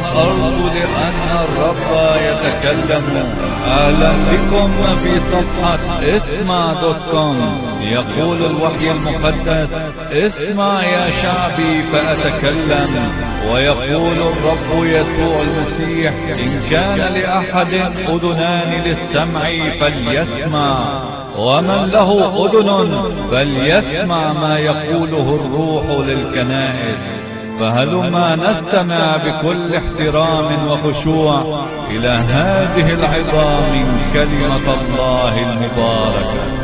الأرض لأن الرب يتكلم أهلا بكم في صفحة اسمع دوت كوم يقول الوحي المقدس اسمع يا شعبي فأتكلم ويقول الرب يسوع المسيح إن كان لأحد أذنان للسمع فليسمع ومن له أذن فليسمع ما يقوله الروح للكنائس فهلما نستمع بكل احترام وخشوع إلى هذه العظام من كلمة الله المباركة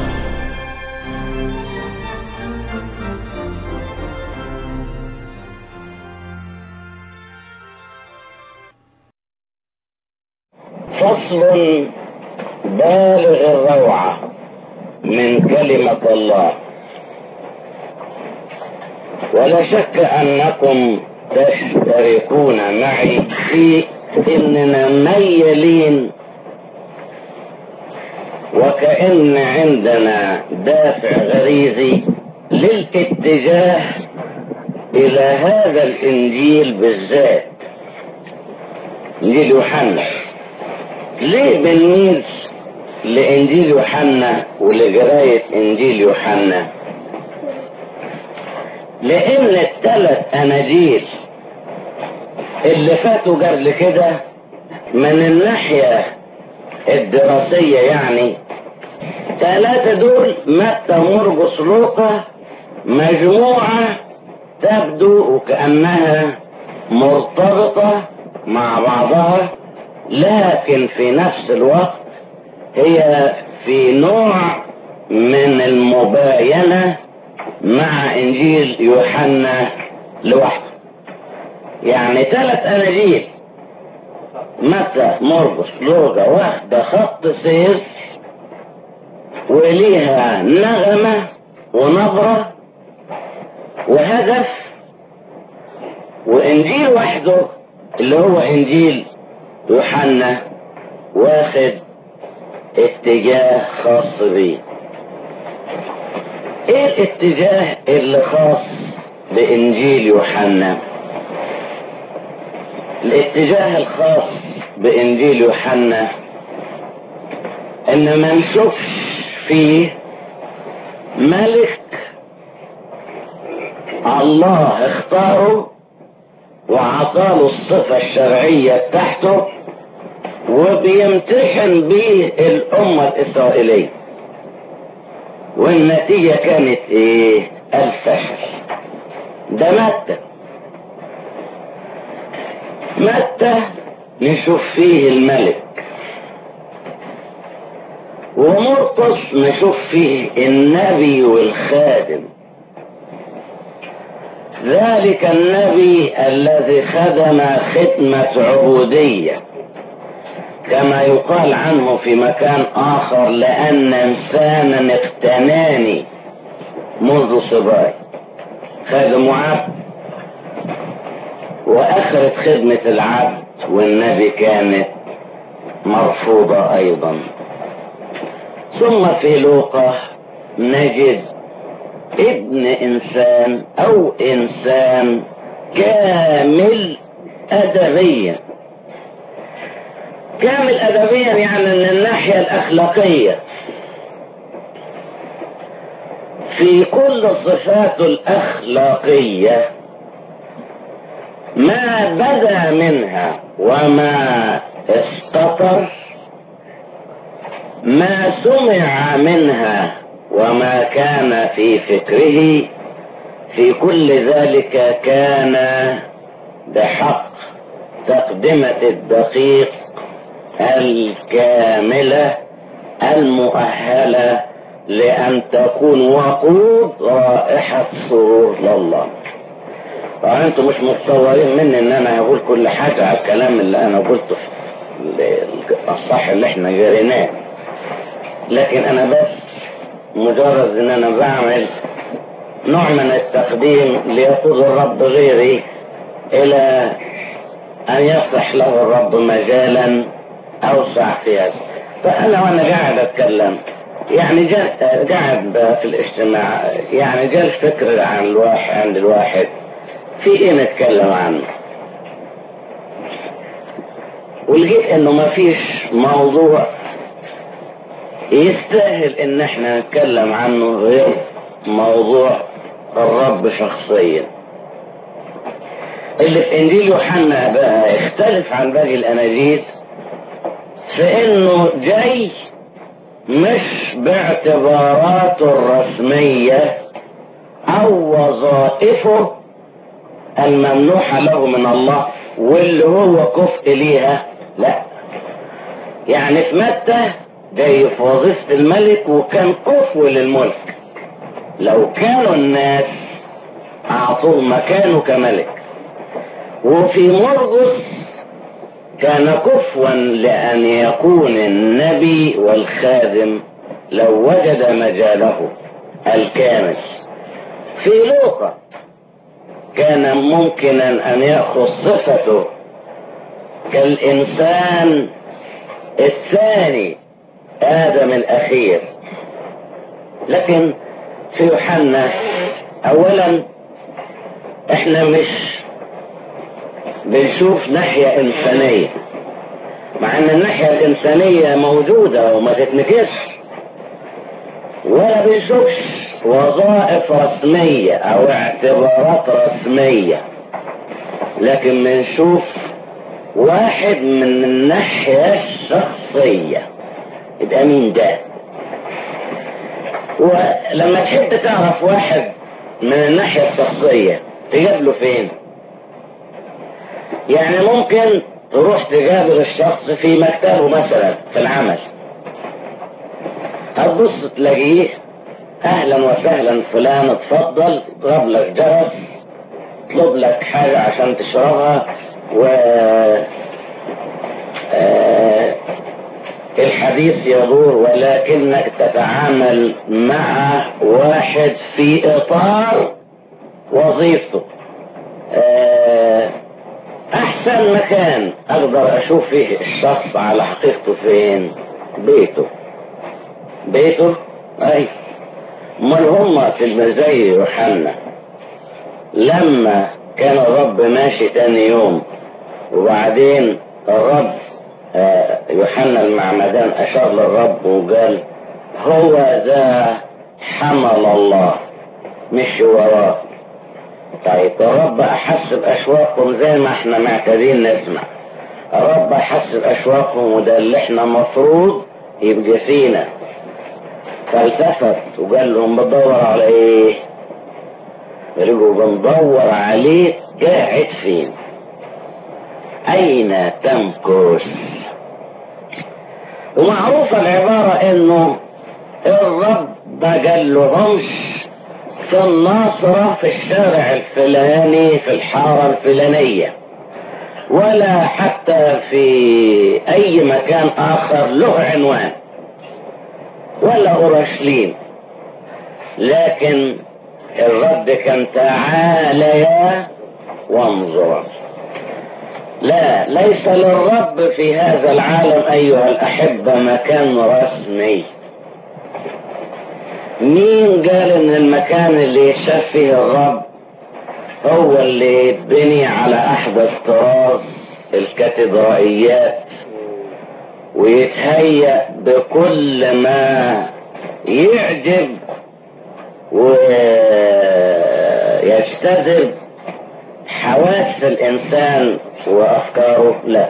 فصل بالغ الروعة من كلمة الله ولا شك أنكم تشتركون معي في إننا ميلين وكأن عندنا دافع غريزي للاتجاه إلى هذا الإنجيل بالذات إنجيل يوحنا ليه بنميل لإنجيل يوحنا ولقراية إنجيل يوحنا لأن الثلاث أناجيل اللي فاتوا قبل كده من الناحية الدراسية يعني ثلاثة دول متى مرقس لوقا مجموعة تبدو وكأنها مرتبطة مع بعضها لكن في نفس الوقت هي في نوع من المباينة مع انجيل يوحنا لوحده يعني ثلاث اناجيل متى مرقس لوقا واخده خط سير وليها نغمة ونبرة وهدف وانجيل وحده اللي هو انجيل يوحنا واخد اتجاه خاص بيه ايه الاتجاه اللي خاص بانجيل يوحنا الاتجاه الخاص بانجيل يوحنا ان ما نشوفش فيه ملك الله اختاره وعطاله الصفة الشرعية بتاعته وبيمتحن بيه الأمة الإسرائيلية والنتيجة كانت ايه الفشل ده متى متى نشوف فيه الملك ومرقس نشوف فيه النبي والخادم ذلك النبي الذي خدم خدمة عبودية كما يقال عنه في مكان آخر لأن إنسانا اقتناني منذ صباي خادم عبد وآخرة خدمة العبد والنبي كانت مرفوضة أيضا ثم في لوقا نجد ابن إنسان أو إنسان كامل أدبيا كامل أدبيا يعني من الناحية الأخلاقية في كل صفاته الأخلاقية ما بدا منها وما استطر ما سمع منها وما كان في فكره في كل ذلك كان بحق تقدمة الدقيق الكاملة المؤهلة لأن تكون وقود رائحة سرور لله وأنتم مش متصورين مني إن أنا هقول كل حاجة على الكلام اللي أنا قلته في الصح اللي إحنا جريناه لكن أنا بس مجرد إن أنا بعمل نوع من التقديم ليقود الرب غيري إلى أن يفتح له الرب مجالا أوسع في هذا فأنا وأنا قاعد أتكلم يعني جاء قاعد في الاجتماع يعني جاء الفكر عن الواحد عند الواحد في ايه نتكلم عنه ولقيت انه ما فيش موضوع يستاهل ان احنا نتكلم عنه غير موضوع الرب شخصيا اللي في انجيل يوحنا بقى يختلف عن باقي الاناجيل في انه جاي مش باعتباراته الرسمية او وظائفه الممنوحة له من الله واللي هو كفء ليها لا يعني في متى جاي في وظيفة الملك وكان كفو للملك لو كانوا الناس اعطوه مكانه كملك وفي مرقس كان كفوا لأن يكون النبي والخادم لو وجد مجاله الكامل في لوقا كان ممكنا أن يأخذ صفته كالإنسان الثاني آدم الأخير لكن في يوحنا أولا احنا مش بنشوف ناحية إنسانية مع إن الناحية الإنسانية موجودة وما تتنكسش ولا بنشوفش وظائف رسمية أو اعتبارات رسمية لكن بنشوف واحد من الناحية الشخصية يبقى مين ده ولما تحب تعرف واحد من الناحية الشخصية تجاب له فين يعني ممكن تروح تقابل الشخص في مكتبه مثلا في العمل هتبص تلاقيه اهلا وسهلا فلان اتفضل اضرب لك جرس اطلب لك حاجة عشان تشربها و آه الحديث يدور ولكنك تتعامل مع واحد في اطار وظيفته آه احسن مكان اقدر اشوف فيه الشخص على حقيقته فين بيته بيته اي امال هما في زي يوحنا لما كان الرب ماشي تاني يوم وبعدين الرب آه يوحنا المعمدان اشار للرب وقال هو ذا حمل الله مش وراه طيب الرب احس باشواقكم زي ما احنا معتادين نسمع الرب احس باشواقكم وده اللي احنا مفروض يبقى فينا فالتفت وقال لهم بدور على ايه قالوا بندور عليه قاعد فين اين تمكث ومعروفة العبارة انه الرب ما قال لهمش في الناصرة في الشارع الفلاني في الحارة الفلانية ولا حتى في اي مكان اخر له عنوان ولا اورشليم لكن الرد كان تعاليا وانظرا لا ليس للرب في هذا العالم ايها الاحبه مكان رسمي مين قال ان المكان اللي شاف فيه الرب هو اللي يتبني على احدث طراز الكاتدرائيات ويتهيأ بكل ما يعجب ويجتذب حواس الانسان وافكاره لا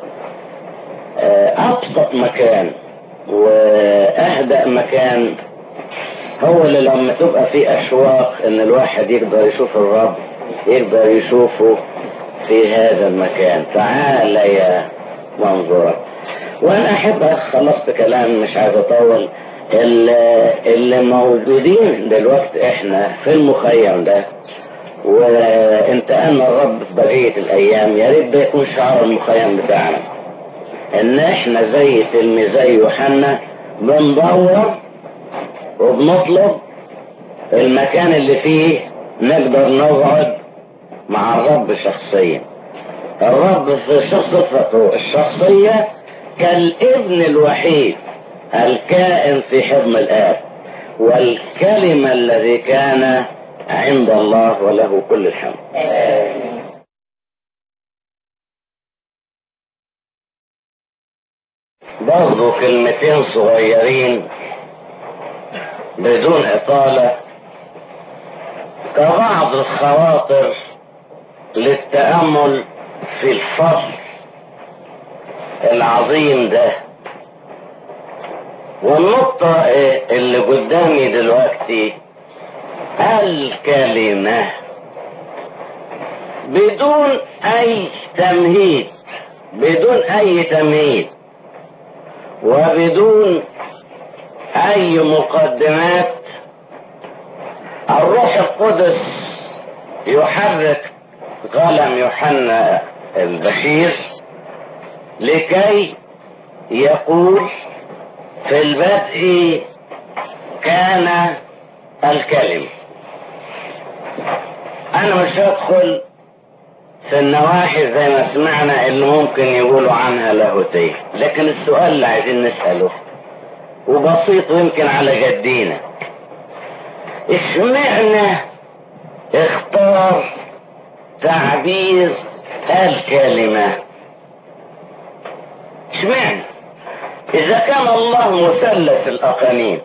ابسط مكان واهدأ مكان هو اللي لما تبقى فيه اشواق ان الواحد يقدر يشوف الرب يقدر يشوفه في هذا المكان تعال يا منظورك وانا احب خلصت كلام مش عايز اطول اللي موجودين دلوقتي احنا في المخيم ده وانتقلنا الرب في بقية الايام يا ريت ده يكون شعار المخيم بتاعنا ان احنا زي تلميذي يوحنا بندور وبنطلب المكان اللي فيه نقدر نقعد مع الرب شخصيا الرب في صفته الشخصية كالابن الوحيد الكائن في حضن الآب والكلمة الذي كان عند الله وله كل الحمد برضو كلمتين صغيرين بدون إطالة كبعض الخواطر للتأمل في الفصل العظيم ده والنقطة اللي قدامي دلوقتي الكلمة بدون أي تمهيد بدون أي تمهيد وبدون أي مقدمات الروح القدس يحرك قلم يوحنا البشير لكي يقول في البدء كان الكلم انا مش هدخل في النواحي زي ما سمعنا اللي ممكن يقولوا عنها لاهوتية لكن السؤال اللي عايزين نسأله وبسيط ويمكن على جدينا اشمعنى اختار تعبير الكلمة اشمعنى اذا كان الله مثلث الاقانيم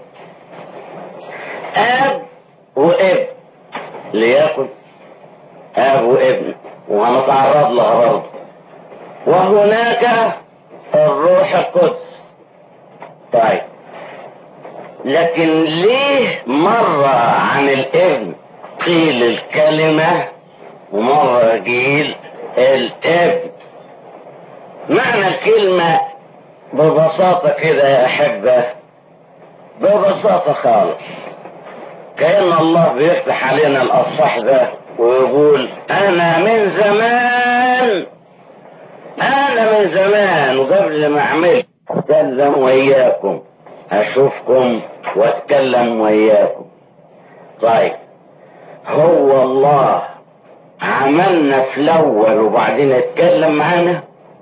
اب وابن ليكن اب وابن وهنتعرض لها برضه وهناك الروح القدس طيب لكن ليه مرة عن الابن قيل الكلمة ومرة قيل الابن معنى الكلمة ببساطة كده يا أحبة ببساطة خالص كأن الله بيفتح علينا الأصح ده ويقول أنا من زمان أنا من زمان وقبل ما أعمل أتكلم وإياكم أشوفكم وأتكلم وإياكم طيب هو الله عملنا في الأول وبعدين اتكلم معانا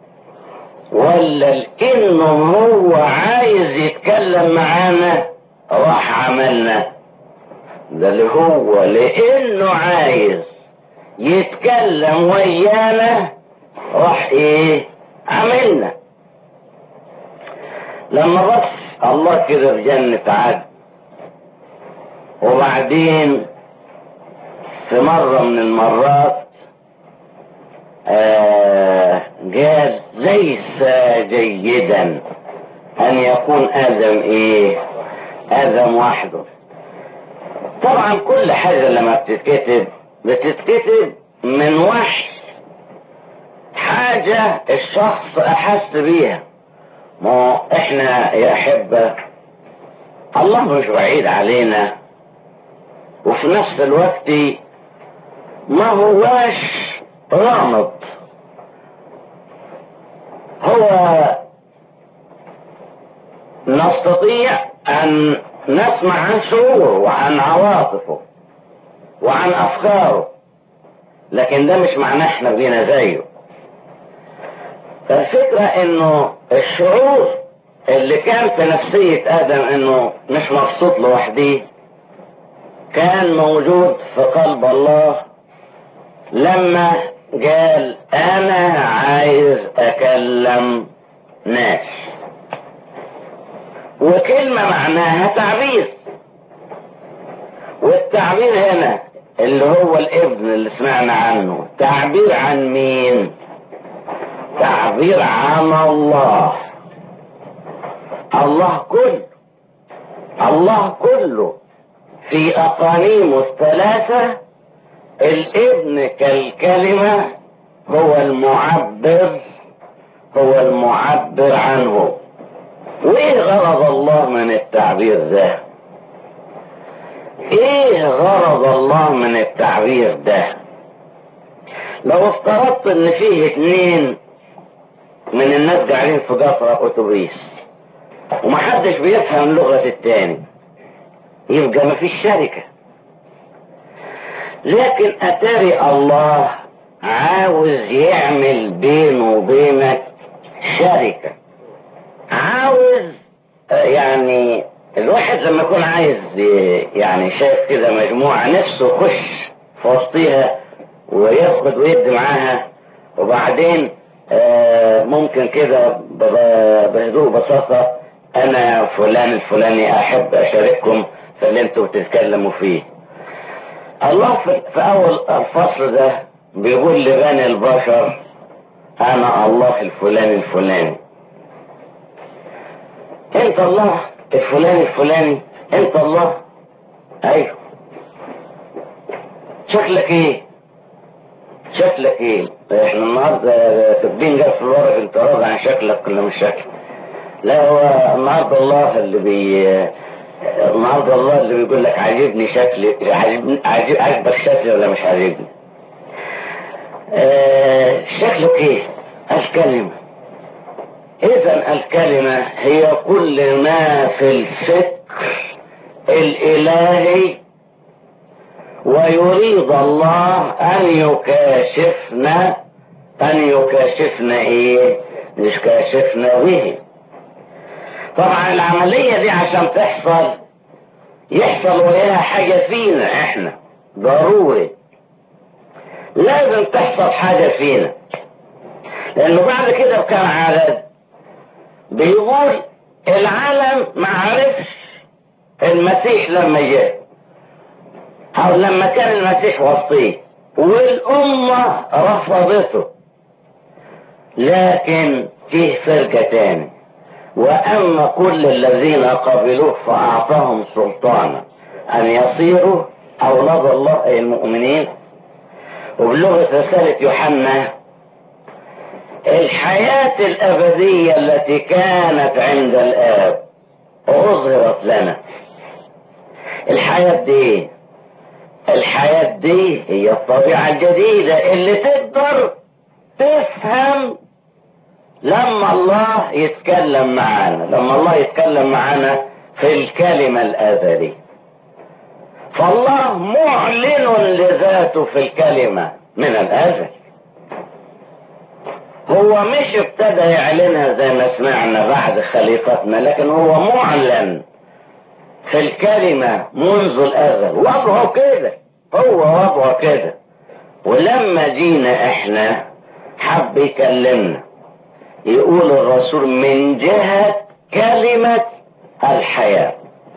ولا لانه هو عايز يتكلم معانا راح عملنا ده اللي هو لانه عايز يتكلم ويانا راح ايه عملنا لما بص الله كده في جنة عدن وبعدين في مرة من المرات آه قال ليس جيدا ان يكون ادم ايه ادم وحده طبعا كل حاجة لما بتتكتب بتتكتب من وحي حاجة الشخص احس بيها ما احنا يا احبة الله مش بعيد علينا وفي نفس الوقت ما هواش غامض هو نستطيع ان نسمع عن شعوره وعن عواطفه وعن افكاره لكن ده مش معناه احنا بينا زيه فالفكرة انه الشعور اللي كان في نفسية ادم انه مش مبسوط لوحده كان موجود في قلب الله لما قال انا عايز اكلم ناس وكلمة معناها تعبير والتعبير هنا اللي هو الابن اللي سمعنا عنه تعبير عن مين تعبير عن الله الله كله الله كله في اقانيمه الثلاثه الابن كالكلمة هو المعبر هو المعبر عنه وايه غرض الله من التعبير ده ايه غرض الله من التعبير ده لو افترضت ان فيه اتنين من الناس قاعدين في قطر اتوبيس ومحدش بيفهم لغة التاني يبقى مفيش شركه لكن اتاري الله عاوز يعمل بينه وبينك شركة عاوز يعني الواحد لما يكون عايز يعني شايف كده مجموعة نفسه يخش في وسطيها وياخد ويدي معاها وبعدين آه، ممكن كده ب- بهدوء بساطة انا فلان الفلاني احب اشارككم في اللي انتوا بتتكلموا فيه الله في, في اول الفصل ده بيقول لبني البشر انا الله الفلاني الفلاني انت الله الفلاني الفلاني انت الله ايوه شكلك ايه شكلك ايه احنا النهارده كاتبين جاي في الورق انت راضي عن شكلك ولا مش شكلك لا هو النهارده الله اللي بي النهارده الله اللي بيقول لك عاجبني شكلي عاجبني عاجب عاجبك شكلي ولا مش عاجبني آه شكلك ايه الكلمة اذا الكلمة هي كل ما في الفكر الالهي ويريد الله ان يكاشفنا ان يكاشفنا ايه يكاشفنا به طبعا العملية دي عشان تحصل يحصل وياها حاجة فينا احنا ضروري لازم تحصل حاجة فينا لانه بعد كده بكام عدد بيقول العالم ما عرفش المسيح لما جاء او لما كان المسيح وسطيه والامة رفضته لكن فيه فرقة تاني واما كل الذين قبلوه فاعطاهم سلطانا ان يصيروا اولاد الله اي المؤمنين وبلغة رسالة يوحنا الحياة الأبدية التي كانت عند الآب أظهرت لنا الحياة دي الحياة دي هي الطبيعة الجديدة اللي تقدر تفهم لما الله يتكلم معانا لما الله يتكلم معانا في الكلمة الأزلية فالله معلن لذاته في الكلمة من الأزل هو مش ابتدى يعلنها زي ما سمعنا بعد خليقتنا لكن هو معلن في الكلمة منذ الأزل وضعه كده هو وضعه كده ولما جينا احنا حب يكلمنا يقول الرسول من جهة كلمة الحياة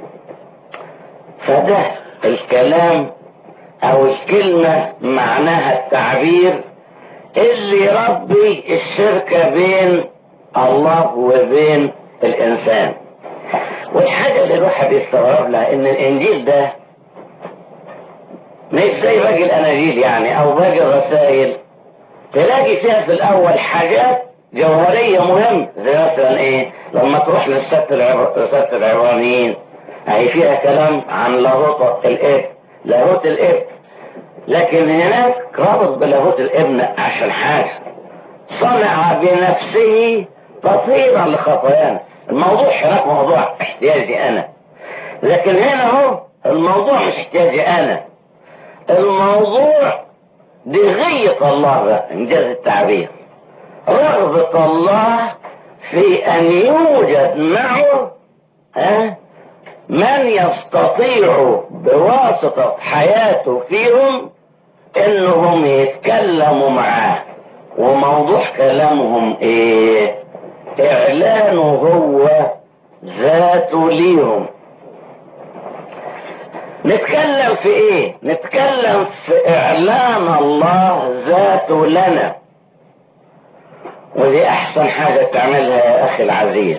فده الكلام او الكلمة معناها التعبير اللي يربي الشركة بين الله وبين الانسان والحاجة اللي الواحد يستغرب لها ان الانجيل ده مش زي باقي الاناجيل يعني او باقي الرسائل تلاقي فيها في الاول حاجات جوهرية مهمة زي مثلا ايه لما تروح للست العبر... العبرانيين هي فيها كلام عن لاهوت الاب لاهوت الاب لكن هناك رابط بلاهوت الابن عشان حاجة صنع بنفسه تطهيرا لخطايانا الموضوع هناك موضوع احتياجي انا لكن هنا هو الموضوع مش احتياجي انا الموضوع دي غية الله بقى انجاز التعبير رغبة الله في ان يوجد معه ها من يستطيع بواسطة حياته فيهم انهم يتكلموا معاه وموضوع كلامهم ايه اعلانه هو ذاته ليهم نتكلم في ايه نتكلم في اعلان الله ذاته لنا ودي احسن حاجة تعملها يا اخي العزيز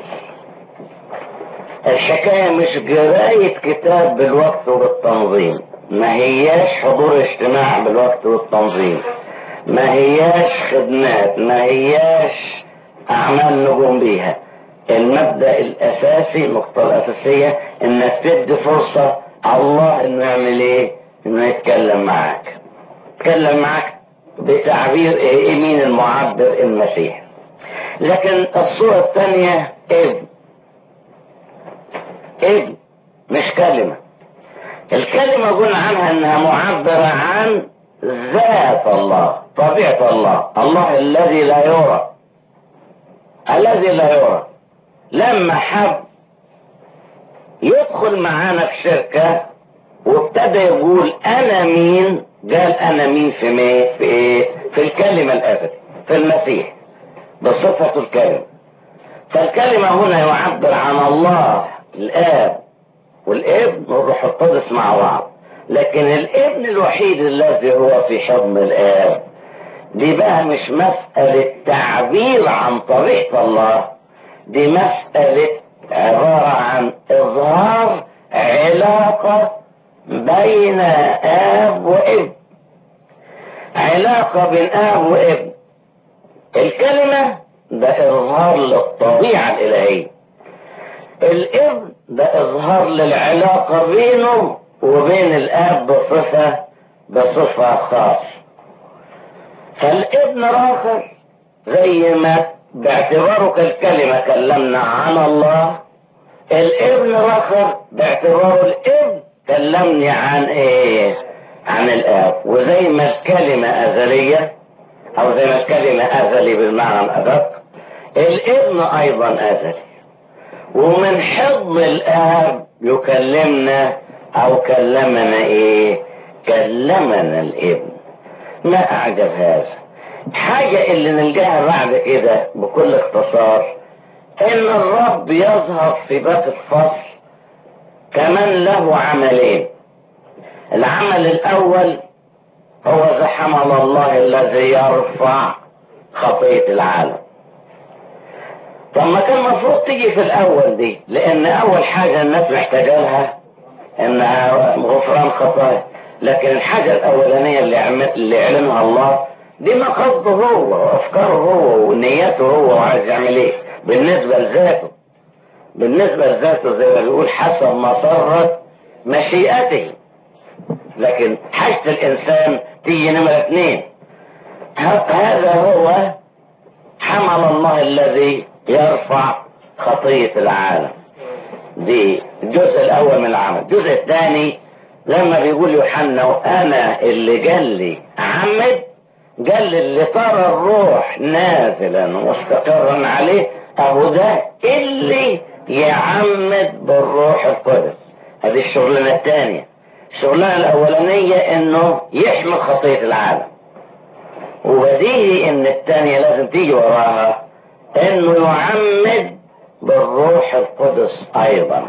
الحكاية مش قراية كتاب بالوقت وبالتنظيم ما هياش حضور اجتماع بالوقت والتنظيم ما هياش خدمات ما هياش اعمال نقوم بيها المبدأ الاساسي النقطة الاساسية انك تدي فرصة الله انه يعمل ايه انه يتكلم معاك يتكلم معاك بتعبير ايه مين المعبر المسيح لكن الصورة الثانية ابن ابن مش كلمة الكلمة قلنا عنها انها معبرة عن ذات الله طبيعة الله الله الذي لا يرى الذي لا يرى لما حب يدخل معانا في شركة وابتدى يقول انا مين قال انا مين في مين في ايه في الكلمة الابدية في المسيح بصفة الكلمة فالكلمة هنا يعبر عن الله الآب والابن والروح القدس مع بعض لكن الابن الوحيد الذي هو في حضن الآب دي بقى مش مسألة تعبير عن طريقة الله دي مسألة عبارة عن إظهار علاقة بين آب وابن علاقة بين آب وابن الكلمة ده إظهار للطبيعة الإلهية الابن ده إظهار للعلاقة بينه وبين الآب بصفة بصفة خاصة فالابن راخر زي ما باعتباره كالكلمة كلمنا عن الله الابن راخر باعتباره الابن كلمني عن ايه عن الاب وزي ما الكلمة ازلية او زي ما الكلمة ازلي بالمعنى الادق الابن ايضا ازلي ومن حضن الاب يكلمنا او كلمنا ايه كلمنا الابن ما اعجب هذا حاجة اللي نلقاها بعد كده بكل اختصار ان الرب يظهر في باب الفصل كمان له عملين العمل الاول هو ذا حمل الله الذي يرفع خطية العالم طب ما كان المفروض تيجي في الاول دي لان اول حاجة الناس محتاجة لها انها غفران خطايا لكن الحاجة الاولانية اللي, عمل اللي اعلنها الله دي ما قصده هو وافكاره هو ونيته هو وعايز يعمل ايه بالنسبة لذاته بالنسبة لذاته زي ما بيقول حسب ما صرت مشيئته لكن حاجة الانسان تيجي نمرة اثنين هذا هو حمل الله الذي يرفع خطية العالم دي الجزء الاول من العمل الجزء الثاني لما بيقول يوحنا وانا اللي قال لي عمد قال لي اللي ترى الروح نازلا مستقرا عليه اهو ده اللي يعمد بالروح القدس هذه الشغلانه الثانيه الشغلانه الاولانيه انه يحمل خطيه العالم وبديهي ان الثانيه لازم تيجي وراها انه يعمد بالروح القدس ايضا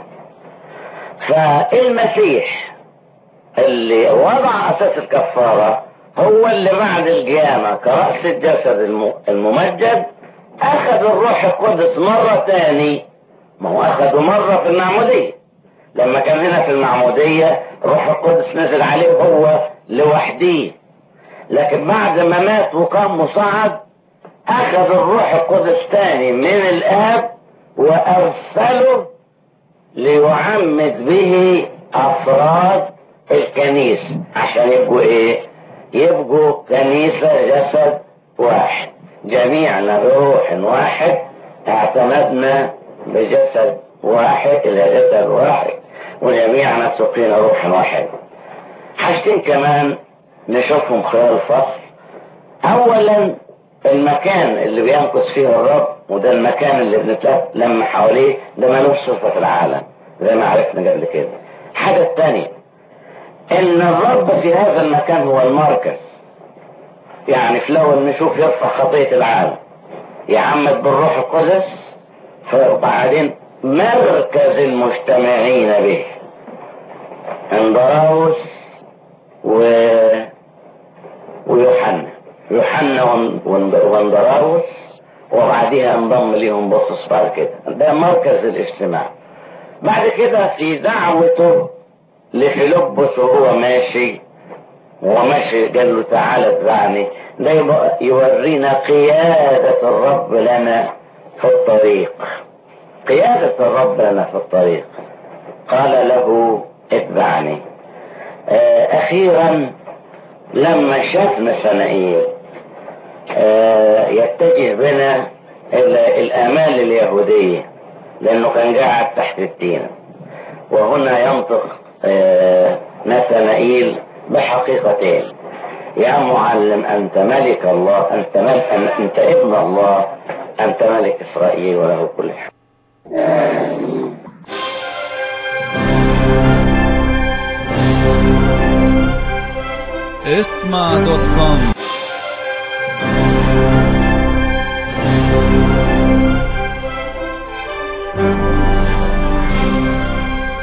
فالمسيح اللي وضع اساس الكفاره هو اللي بعد القيامة كرأس الجسد الممجد أخذ الروح القدس مرة تاني ما هو أخذه مرة في المعمودية لما كان هنا في المعمودية الروح القدس نزل عليه هو لوحده لكن بعد ما مات وقام وصعد أخذ الروح القدس تاني من الآب وأرسله ليعمد به أفراد الكنيسة عشان يبقوا إيه؟ يبقوا كنيسة جسد واحد جميعنا بروح واحد اعتمدنا بجسد واحد إلى جسد واحد وجميعنا سقينا روح واحد حاجتين كمان نشوفهم خلال الفصل أولا المكان اللي بيمكث فيه الرب وده المكان اللي بنتلم حواليه ده ملوش صفة العالم زي ما عرفنا قبل كده الحاجة الثانية ان الرب في هذا المكان هو المركز يعني في الاول نشوف يرفع خطية العالم يعمد بالروح القدس فبعدين مركز المجتمعين به اندراوس و ويوحنا يوحنا واندراوس وبعديها انضم ليهم بطرس بعد كده ده مركز الاجتماع بعد كده في دعوته لفيلبس وهو ماشي وهو ماشي قال له تعالى اتبعني ده يورينا قيادة الرب لنا في الطريق قيادة الرب لنا في الطريق قال له اتبعني آه اخيرا لما شاف نثنائيل آه يتجه بنا الى الامال اليهودية لانه كان قاعد تحت التين وهنا ينطق آه نثنائيل بحقيقتين يا معلم أنت ملك الله أنت, ملك أنت ابن الله أنت ملك إسرائيل وله كل حق اسمع دوت كوم